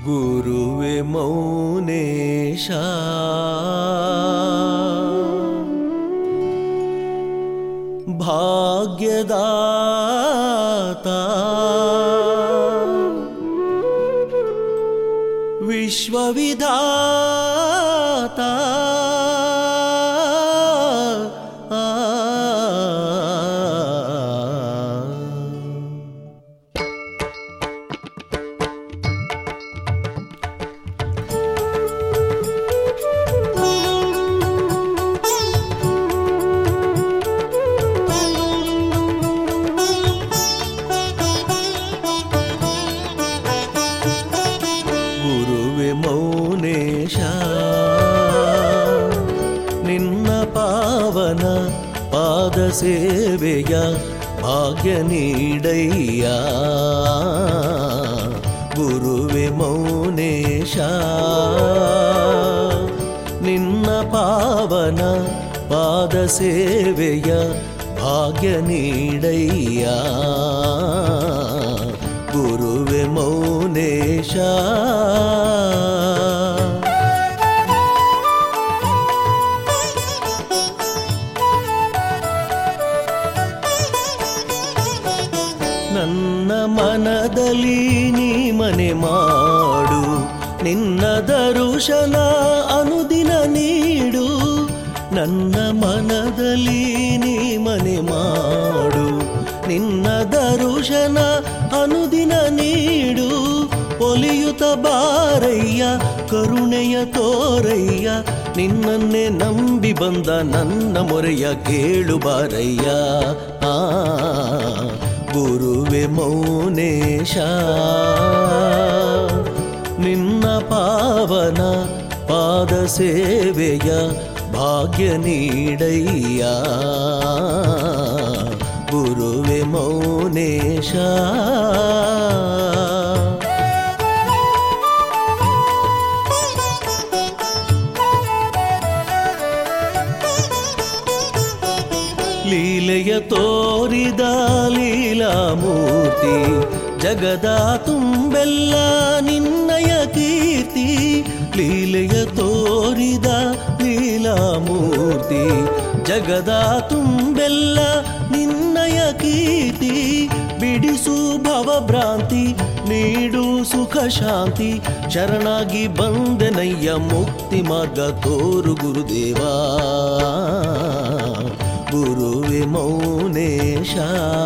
ಗುರುವೆ ಮೌನೇಶ ಭಾಗ್ಯದಾತ ವಿಶ್ವವಿಧಾತ ಗುರುವೆ ಮೌನೇಶ ನಿನ್ನ ಪಾವನ ಪಾದ ಸೇವೆಯ ಭಾಗ್ಯ ನೀಡಯ್ಯ ಗುರುವೆ ಮೌನೇಶ ನಿನ್ನ ಪಾವನ ಪಾದ ಸೇವೆಯ ಭಾಗ್ಯ ನೀಡಯ್ಯ ಗುರುವೆ ಮೌನೇಶ ನನ್ನ ಮನದಲ್ಲಿ ನೀ ಮನೆ ಮಾಡು ನಿನ್ನ ದರುಶನ ಅನುದಿನ ನೀಡು ನನ್ನ ಮನದಲ್ಲಿ ನೀ ಮನೆ ಮಾಡು ನಿನ್ನ ದರುಶನ ಅನುದಿನ ನೀಡು ಒಲಿಯುತ್ತ ಬಾರಯ್ಯ ಕರುಣೆಯ ತೋರಯ್ಯ ನಿನ್ನನ್ನೇ ನಂಬಿ ಬಂದ ನನ್ನ ಮೊರೆಯ ಕೇಳು ಬಾರಯ್ಯ ಆ ಗುರುವೆ ಮೌನೇಶ ನಿನ್ನ ಪಾವನ ಪಾದ ಸೇವೆಯ ಭಾಗ್ಯ ನೀಡಯ್ಯ ಗುರುವೆ ಮೌನೇಶ ಲೀಲೆಯ ತೋರಿದ ಲೀಲಾಮೂರ್ತಿ ಜಗದ ತುಂಬೆಲ್ಲ ನಿನ್ನಯ ಕೀರ್ತಿ ಲೀಲೆಯ ತೋರಿದ ಲೀಲಾಮೂರ್ತಿ ಜಗದ ತುಂಬೆಲ್ಲ ನಿನ್ನಯ ಕೀರ್ತಿ ಬಿಡಿಸು ಭವಭ್ರಾಂತಿ ನೀಡು ಸುಖ ಶಾಂತಿ ಶರಣಾಗಿ ಬಂದೆನಯ್ಯ ಮುಕ್ತಿ ಮಾರ್ಗ ತೋರು ಗುರುದೇವಾ ಗುರುವೆ ಮೌನೇಶ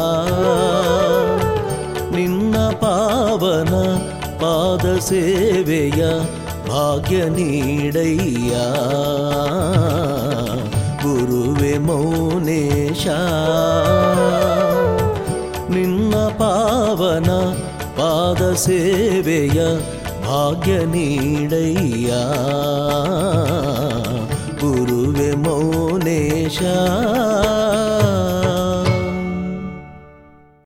ನಿನ್ನ ಪಾವನ ಪಾದ ಸೇವೆಯ ಭಾಗ್ಯ ನೀಡಯ್ಯ ಗುರುವೆ ಮೌನೇಶ ನಿನ್ನ ಪಾವನ ಪಾದ ಸೇವೆಯ ಭಾಗ್ಯ ನೀಡಯ್ಯ ಗುರುವೆ ಮೌನೇಶ